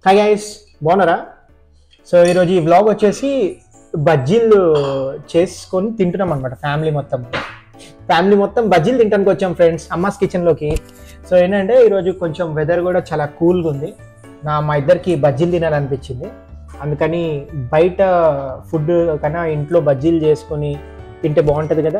Hi guys బాగున్నారా so ఈరోజు ఈ వ్లాగ్ వచ్చేసి బజ్జీలు చేసుకొని తింటున్నాం అనమాట ఫ్యామిలీ మొత్తం ఫ్యామిలీ మొత్తం బజ్జీలు తింటానికి వచ్చాం ఫ్రెండ్స్ అమ్మాస్ కిచెన్లోకి సో ఏంటంటే ఈరోజు కొంచెం వెదర్ కూడా చాలా కూల్గా ఉంది నా మా ఇద్దరికి బజ్జీలు తినాలనిపించింది అందుకని బయట ఫుడ్ కన్నా ఇంట్లో బజ్జీలు చేసుకొని తింటే బాగుంటుంది కదా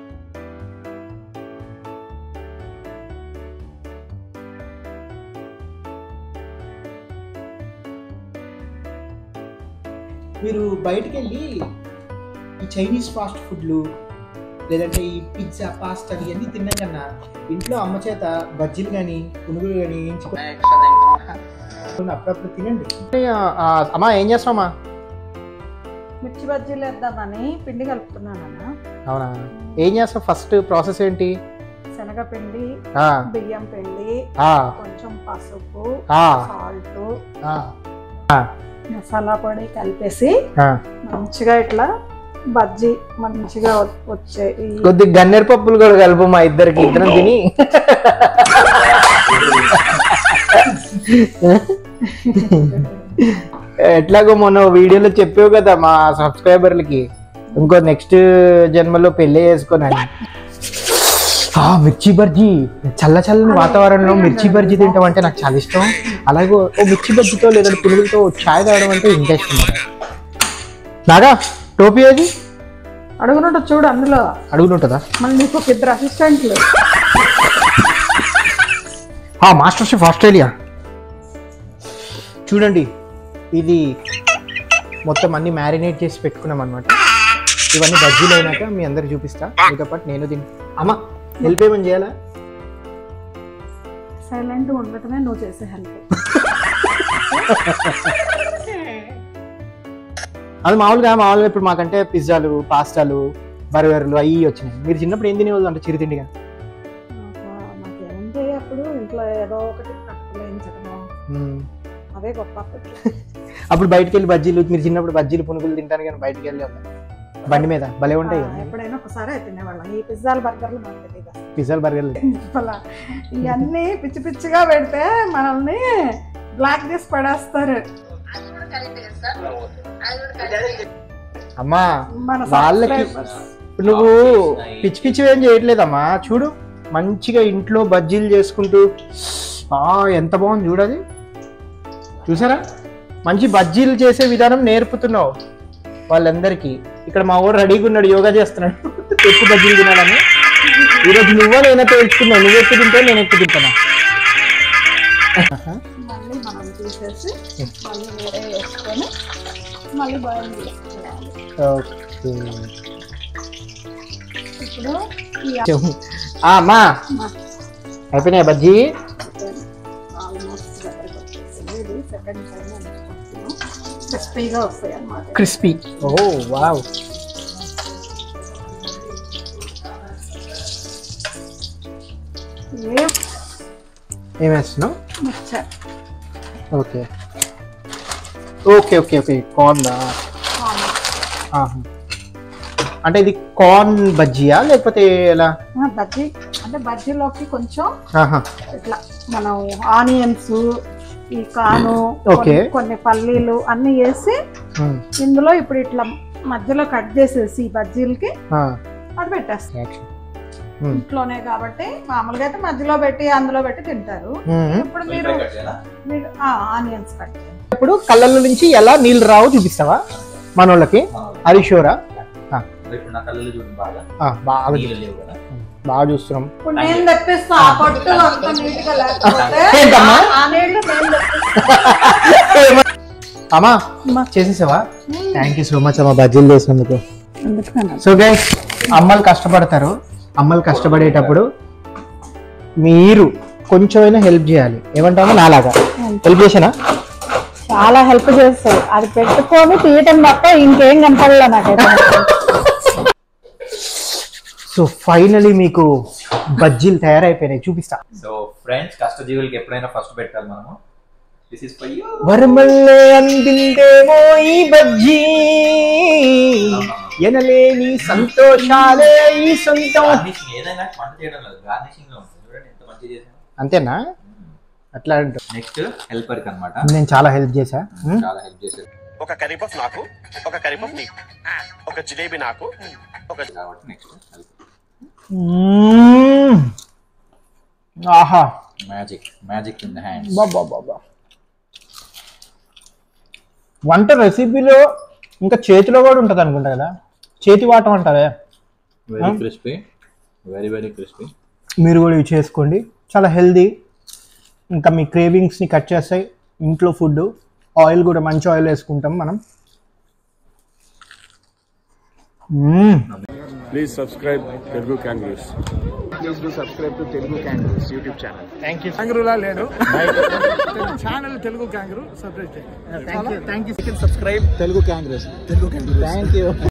మీరు బయటికి వెళ్ళి ఈ చైనీస్ ఫాస్ట్ ఫుడ్లు లేదంటే ఈ పిజ్జా పాస్తా ఇవన్నీ తిన్నా కన్నా ఇంట్లో అమ్మ చేత బజ్జీలు కానీ పునుగులు కానీ అప్పుడప్పుడు తినండి అమ్మా ఏం చేస్తామా మిర్చి బజ్జీలు వేద్దామని పిండి కలుపుతున్నానన్న అవునా ఏం చేస్తావు ఫస్ట్ ప్రాసెస్ ఏంటి శనగపిండి ఆ, బియ్యం పిండి ఆ, కొంచెం పసుపు ఆ, సాల్ట్ ఆ, మసాలా పొడి కలిపేసి ఆ. మంచిగా ఇట్లా బజ్జీ మంచిగా వ- వచ్చే ఈ కొద్ది గన్నేరు పప్పులు కూడా కలుపు మా ఇద్దరికి ఇద్దరం తిని ఎట్లాగో మొన్న వీడియోలో చెప్పావు కదా మా సబ్స్క్రైబర్లకి ఇంకో నెక్స్ట్ జన్మలో పెళ్లి చేసుకున్నాను ఆ మిర్చి బజ్జీ చల్ల చల్లని వాతావరణంలో మిర్చి బజ్జీ తింటాం అంటే నాకు చాలా ఇష్టం అలాగే ఓ మిర్చి బజ్జీతో లేదంటే పురుగులతో ఛాయ్ తాగడం అంటే ఇంకా ఇష్టం నాగా టోపీ ఏది అడుగునుంట చూడు అందులో అడుగుతుంటుందా మళ్ళీ నీకు ఒక ఇద్దరు అసిస్టెంట్లు ఆ మాస్టర్ షెఫ్ ఆస్ట్రేలియా చూడండి ఇది మొత్తం అన్ని మ్యారినేట్ చేసి పెట్టుకున్నాం అనమాట ఇవన్నీ బజ్జీలు అయినాక మీ అందరికి చూపిస్తా మీతో పాటు నేను తింటా అమ్మ హెల్ప్ ఏమని చేయాలా సైలెంట్ ఉండటమే నువ్వు చేసే హెల్ప్ అది మామూలుగా మామూలుగా ఇప్పుడు మాకంటే పిజ్జాలు పాస్తాలు బర్గర్లు అవి వచ్చినాయి మీరు చిన్నప్పుడు ఏం తినేవాళ్ళు అంటే చిరుతిండిగా నాకేముంది అప్పుడు ఇంట్లో ఏదో ఒకటి కట్టులేయించడము మ్మ్. అవే గొప్ప అప్పట్లో. అప్పుడు బయటికి వెళ్ళి బజ్జీలు మీరు చిన్నప్పుడు బజ్జీలు పునుగులు తింటాను కానీ బయటికి వెళ్ళి బండి మీద భలే ఉంటాయి ఆ, కదా ఎప్పుడైనా ఒకసారి అయితే తినేవాళ్ళం ఈ పిజ్జాలు బర్గర్లు మనకు తెలియదు పిజ్జాలు బర్గర్లు అలా ఇవన్నీ పిచ్చి పిచ్చిగా పెడితే మనల్ని బ్లాక్ చేసి పడేస్తారు అమ్మా మన వాళ్ళకి subscribers. ఇప్పుడు నువ్వు పిచ్చి పిచ్చి ఏం చేయట్లేదమ్మా చూడు మంచిగా ఇంట్లో బజ్జీలు చేసుకుంటూ ఆ ఎంత బాగుంది చూడది చూసారా మంచి బజ్జీలు చేసే విధానం నేర్పుతున్నావు వాళ్ళందరికీ ఇక్కడ మా ఊరు రెడీగా ఉన్నాడు యోగా చేస్తున్నాడు ఎక్కువ బజ్జీలు తినాలని ఈరోజు నువ్వో నేనో తెలుసుకున్నావు నువ్వు ఎక్కువ తింటావు నేను ఎక్కువ తింటానా మళ్ళీ మనం తీసేసి మళ్ళీ వేరే వేసుకొని మళ్ళీ బాయిల్ చేసుకోవాలి ఓకే ఇప్పుడు ఈ ఆ, అమ్మా అయిపోయినాయి బజ్జీ ఆల్మోస్ట్ దగ్గరకు వచ్చేసింది ఇది సెకండ్ టైం క్రిస్పీగా వస్తాయి అన్నమాట క్రిస్పీ ఓ వావ్ ఏం ఏం వేస్తున్నావు mixture okay okay okay okay corn అంటే ఇది కార్న్ బజ్జీయా లేకపోతే ఎలా బజ్జీ అంటే బజ్జీలోకి కొంచెం ఆహా ఇట్లా మనం ఆనియన్స్ ఈ కాను Okay. కొన్ని- కొన్ని పల్లీలు అన్ని వేసి ఉమ్, ఇందులో ఇప్పుడు ఇట్లా మధ్యలో కట్ చేసేసి ఈ బజ్జీలకి ఆ, అది పెట్టేస్తాం యాక్షన్. ఉమ్, ఇంట్లోనే కాబట్టి మామూలుగా అయితే మధ్యలో పెట్టి అందులో పెట్టి తింటారు ఉమ్. ఇప్పుడు మీరు మీరు ఆనియన్స్ కట్ చేయండి ఇప్పుడు కళ్ళల్లో నుంచి ఎలా నీళ్ళు రావు చూపిస్తావా మనోళ్ళకి అది షూరా ఇప్పుడు నా కళ్ళు చూడండి బాగా ఆ, బాగా నీళ్ళు లేవు కదా బాగా చూస్తున్నాం ఇప్పుడు నేను తెప్పిస్తా ఆ కొట్టు అంత నీట్ గా లేకపోతే ఏంటమ్మా? ఆ నీళ్లు నేను తెప్పిస్తా అమ్మా చేసేసావా థ్యాంక్ యూ సో మచ్ అమ్మా బజ్జీలు చేసినందుకు ఎందుకన్నా సో గైస్ అమ్మలు కష్టపడతారు అమ్మలు కష్టపడేటప్పుడు మీరు కొంచెమైనా హెల్ప్ చేయాలి ఏమంటామో నాలాగా హెల్ప్ చేసానా చాలా హెల్ప్ చేస్తాయి అది పెట్టుకొని తీయటం తప్ప ఇంకేం కనపడలే నాకైతే సో ఫైనలీ మీకు బజ్జీలు తయారైపోయినాయి చూపిస్తా సో ఫ్రెండ్స్ కష్టజీవులకి ఎప్పుడైనా ఫస్ట్ పెట్టాలి మనము దిస్ ఇస్ ఫర్ యూ వరమల్లే అందిందేమో ఈ బజ్జీ ఎనలేని సంతోషాలే ఈ సొంతం గార్నిషింగ్ ఏదైనా వంట చేయడం లేదు గార్నిషింగ్ లో ఉంటుంది చూడండి ఎంత మంచిగా చేసాను అంతేనా అట్లా అంటారు నెక్స్ట్ హెల్పర్ కి అనమాట నేను చాలా హెల్ప్ చేశా ఉమ్. చాలా హెల్ప్ చేసేది ఒక కరీపఫ్ నాకు ఒక కరీపఫ్ నీకు ఒక జిలేబీ నాకు ఒక కాబట్టి నెక్స్ట్ హెల్పర్ మ్మ్. ఆహా magic magic in the hands బాబా బాబా వంట రెసిపీలో ఇంకా చేతిలో కూడా ఉంటుంది అనుకుంటా కదా చేతి వాటం అంటారే very crispy very very crispy మీరు కూడా ఇవి చేసుకోండి చాలా హెల్దీ ఇంకా మీ క్రేవింగ్స్ని కట్ చేస్తాయి ఇంట్లో ఫుడ్ ఆయిల్ కూడా మంచి ఆయిల్ వేసుకుంటాం మనం మ్మ్. Please subscribe Telugu Congress. కాంగ్రూలా లేడు ఛానల్ తెలుగు కాంగ్రూ separate thank you thank you subscribe Telugu Congress Telugu Congress thank you